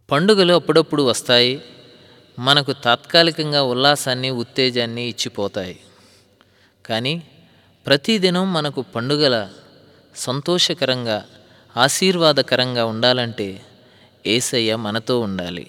పండుగలు అప్పుడప్పుడు వస్తాయి మనకు తాత్కాలికంగా ఉల్లాసాన్ని ఉత్తేజాన్ని ఇచ్చిపోతాయి కానీ ప్రతిదినం మనకు పండుగల సంతోషకరంగా ఆశీర్వాదకరంగా ఉండాలంటే ఏసయ్య మనతో ఉండాలి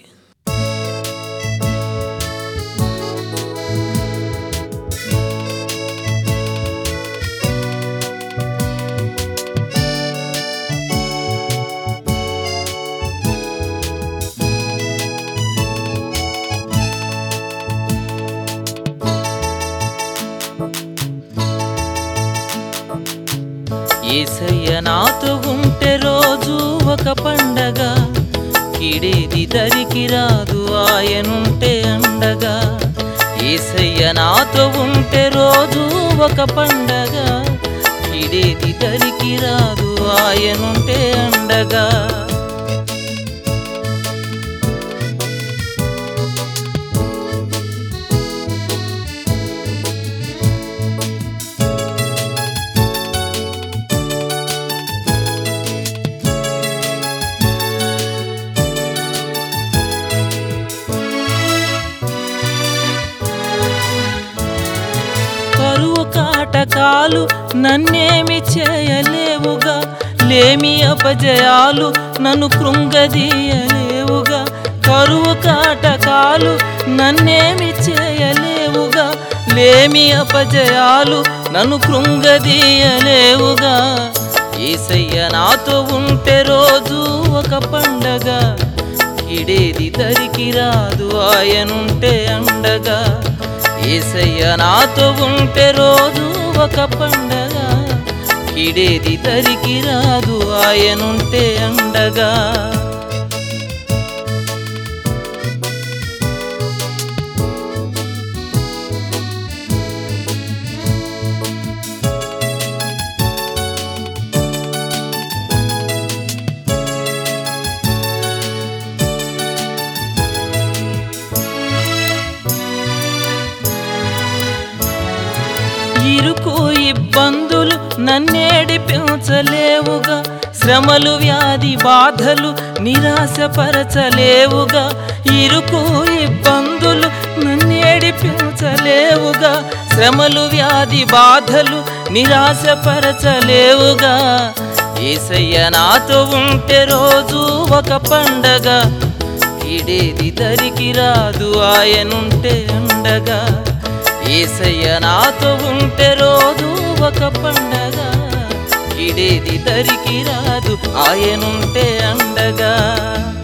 ఏసయ్య నాతో ఉంటే రోజు ఒక పండగ కిడేది దరికి రాదు ఆయనుంటే అండగా ఏసయ్య నాతో ఉంటే రోజు ఒక పండగ కిడేది దరికి రాదు ఆయనుంటే అండగా కరువు కాటకాలు నన్నేమి చేయలేవుగా లేమి అపజయాలు నన్ను కృంగదీయలేవుగా కరువు కాటకాలు నన్నేమి చేయలేవుగా లేమి అపజయాలు నన్ను కృంగదీయలేవుగా ఏసయ్య నాతో ఉంటే రోజు ఒక పండగ కిడేది దరికి రాదు ఆయనుంటే అండగా ఏసయ్య నాతో ఉంటే రోజు ఒక పండగ కిడేది దరికి రాదు ఆయనుంటే అండగా ఇరుకు ఇబ్బందులు నన్నేడిపించలేవుగా శ్రమలు వ్యాధి బాధలు నిరాశపరచలేవుగా ఇరుకు ఇబ్బందులు నన్నేడిపించలేవుగా శ్రమలు వ్యాధి బాధలు నిరాశపరచలేవుగా ఏసయ్య నాతో ఉంటే రోజు ఒక పండగ ఇడేది దరికి రాదు ఆయనుంటే అండగా ఏసయ్య నాతో ఉంటే రోజు ఒక పండగ ఇడేది దరికి రాదు ఆయనుంటే అండగా